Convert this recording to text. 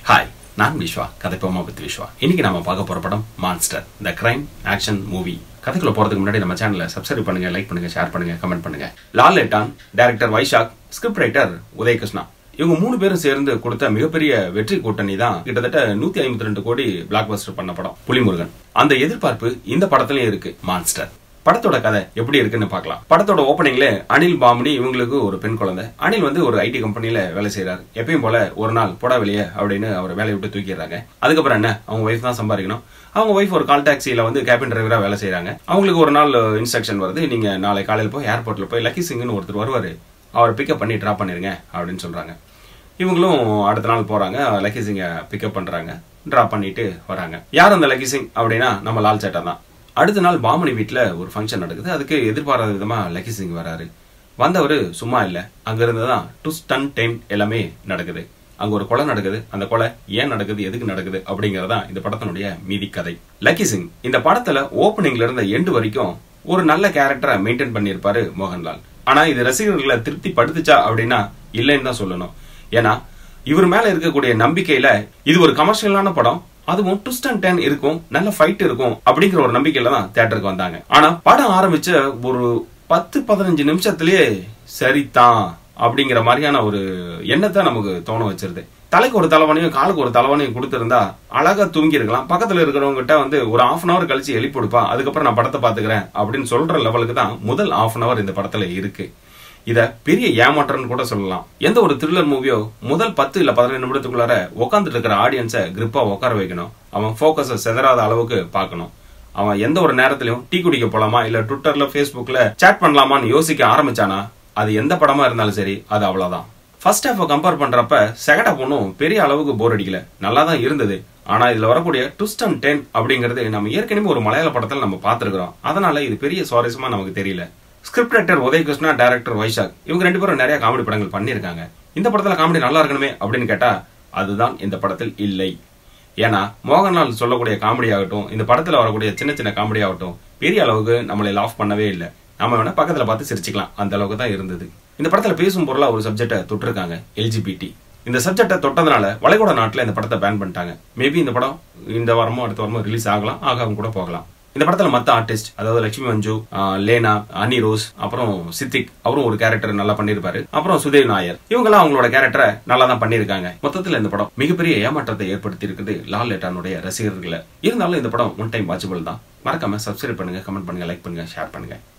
hi நான் Vishwa கதைப்போமா with Vishwa இன்னைக்கு நாம பார்க்க போற படம் monster the crime action movie கதைக்குள்ள போறதுக்கு முன்னாடி நம்ம சேனலை சப்ஸ்கிரைப் பண்ணுங்க லைக் பண்ணுங்க ஷேர் பண்ணுங்க கமெண்ட் பண்ணுங்க Lalettan director Vysakh script writer Udayakrishna இவங்க மூணு பேரும் சேர்ந்து கொடுத்த மிகப்பெரிய வெற்றி கூட்டணி தான் கிட்டத்தட்ட நூத்தி ஐம்பத்தி ரெண்டு கோடி பிளாக் பஸ்டர் பண்ண படம் புலிமுருகன் அந்த எதிர்பார்ப்பு இந்த படத்துலயும் இருக்கு மான்ஸ்டர் படத்தோட கதை எப்படி இருக்குன்னு பார்க்கலாம் படத்தோட ஓப்பனிங்ல அனில் பாம்னி இவங்களுக்கு ஒரு பெண் குழந்தை அனில் வந்து ஒரு ஐடி கம்பெனில வேலை செய்யறாரு எப்பயும் போல ஒரு நாள் போடா வெளியே அப்படின்னு அவர் வேலையை விட்டு தூக்கிடுறாங்க அதுக்கப்புறம் என்ன அவங்க ஒய்ஃப் தான் சம்பாதிக்கணும் அவங்க ஒய்ஃப் ஒரு கால் டாக்ஸில வந்து கேபின் டிரைவரா வேலை செய்யறாங்க அவங்களுக்கு ஒரு நாள் இன்ஸ்ட்ரக்ஷன் வருது நீங்க நாளை காலையில் போய் ஏர்போர்ட்ல போய் லக்கி சிங்னு ஒருத்தர் வருவாரு அவரை பிக்கப் பண்ணி ட்ராப் பண்ணிருங்க அப்படின்னு சொல்றாங்க இவங்களும் அடுத்த நாள் போறாங்க லக்கி சிங்கை பிக்கப் பண்றாங்க டிராப் பண்ணிட்டு வராங்க யார் அந்த லக்கி சிங் அப்படின்னா நம்ம லால் சேட்டா தான் அடுத்த நாள் பாமணி வீட்டில் ஒரு ஃபங்க்ஷன் நடக்குது அதுக்கு எதிர்பாராத விதமா லக்கி சிங் வராரு வந்தவர் சும்மா இல்ல அங்க இருந்து தான் டுஸ் டன் டென் எல்லாமே நடக்குது அங்க ஒரு கொலை நடக்குது அந்த கொலை ஏன் நடக்குது எதுக்கு நடக்குது அப்படிங்கறதா இந்த படத்தினுடைய மீதி கதை லக்கி சிங் இந்த படத்துல ஓப்பனிங்ல இருந்த எண்டு வரைக்கும் ஒரு நல்ல கேரக்டரை மெயின்டைன் பண்ணியிருப்பாரு மோகன்லால் ஆனா இது ரசிகர்களை திருப்தி படுத்துச்சா அப்படின்னா இல்லைன்னு தான் சொல்லணும் ஏன்னா இவர் மேல இருக்கக்கூடிய நம்பிக்கையில இது ஒரு கமர்ஷியலான படம் அதுவும் ட்விஸ்ட் அண்ட் டென் இருக்கும் நல்ல ஃபைட் இருக்கும் அப்படிங்கிற ஒரு நம்பிக்கையில தான் தியேட்டருக்கு வந்தாங்க ஆனா படம் ஆரம்பிச்ச ஒரு பத்து பதினஞ்சு நிமிஷத்திலேயே சரிதான் அப்படிங்கிற மாதிரியான ஒரு எண்ணத்தை நமக்கு தோண வச்சிருது தலைக்கு ஒரு தலைவனையும் காலுக்கு ஒரு தலைவனையும் கொடுத்திருந்தா அழகா தூங்கி இருக்கலாம் பக்கத்துல இருக்கிறவங்க கிட்ட வந்து ஒரு ஆஃப் அன் அவர் கழிச்சு எழுப்பி கொடுப்பா அதுக்கப்புறம் நான் படத்தை பாத்துக்கிறேன் அப்படின்னு சொல்ற லெவலுக்கு தான் முதல் ஆஃப் அன் அவர் இந்த படத்துல இருக்கு இத பெரிய ஏமாற்றம்னு கூட சொல்லலாம் எந்த ஒரு த்ரில்லர் மூவியோ முதல் பத்து இல்ல பதினஞ்சு நிமிடத்துக்குள்ளார உட்காந்துட்டு இருக்கிற ஆடியன்ஸை கிரிப்பா உட்கார வைக்கணும் அவன் போக்கஸ செதறாத அளவுக்கு பார்க்கணும் அவன் எந்த ஒரு நேரத்திலையும் டீ குடிக்க போலாமா இல்ல ட்விட்டர்ல ஃபேஸ்புக்ல சேட் பண்ணலாமான்னு யோசிக்க ஆரம்பிச்சானா அது எந்த படமா இருந்தாலும் சரி அது அவ்வளவுதான் ஃபர்ஸ்ட் ஹாஃபை கம்பேர் பண்றப்ப செகண்ட் ஹாஃப் ஒன்றும் பெரிய அளவுக்கு போர் அடிக்கல நல்லா தான் இருந்தது ஆனா இதுல வரக்கூடிய ட்விஸ்ட் அண்ட் டென் அப்படிங்கிறது நம்ம ஏற்கனவே ஒரு மலையாள படத்துல நம்ம பார்த்திருக்கிறோம் அதனால இது பெரிய சுவாரஸ்யமா நமக்கு தெரியல script writer Udayakrishna director Vysakh இவங்க ரெண்டு பேரும் நிறைய காமெடி படங்கள் பண்ணியிருக்காங்க இந்த படத்துல காமெடி நல்லா இருக்கணுமே அப்படின்னு கேட்டா அதுதான் இந்த படத்தில் இல்லை ஏன்னா மோகன்லால் சொல்லக்கூடிய காமெடி ஆகட்டும் இந்த படத்துல வரக்கூடிய சின்ன சின்ன காமெடி ஆகட்டும் பெரிய அளவுக்கு நம்மளை லாஃப் பண்ணவே இல்லை நம்ம வேணா பக்கத்துல பார்த்து சிரிச்சுக்கலாம் அந்த அளவுக்கு தான் இருந்தது இந்த படத்துல பேசும் பொருளா ஒரு சப்ஜெக்டை தொட்டிருக்காங்க எல்ஜிபிடி இந்த சப்ஜெக்டை தொட்டதுனால வளைகுடா நாட்டுல இந்த படத்தை பேன் பண்ணிட்டாங்க மேபி இந்த படம் இந்த வாரமோ அடுத்த வாரமோ ரிலீஸ் ஆகலாம் ஆகாம கூட போகலாம் இந்த படத்துல மத்த ஆர்டிஸ்ட் அதாவது லட்சுமி மஞ்சு லேனா அனி ரோஸ் அப்புறம் சித்திக் அவரும் ஒரு கேரக்டர் நல்லா பண்ணிருப்பாரு அப்புறம் சுதேவ் நாயர் இவங்கெல்லாம் அவங்களோட கேரக்டரை நல்லா தான் பண்ணிருக்காங்க மொத்தத்துல இந்த படம் மிகப்பெரிய ஏமாற்றத்தை ஏற்படுத்தி இருக்குது லால் லேட்டானுடைய ரசிகர்களை இருந்தாலும் இந்த படம் ஒன் டைம் வாட்சபிள் தான் மறக்காம சப்ஸ்கிரைப் பண்ணுங்க கமெண்ட் பண்ணுங்க லைக் பண்ணுங்க ஷேர் பண்ணுங்க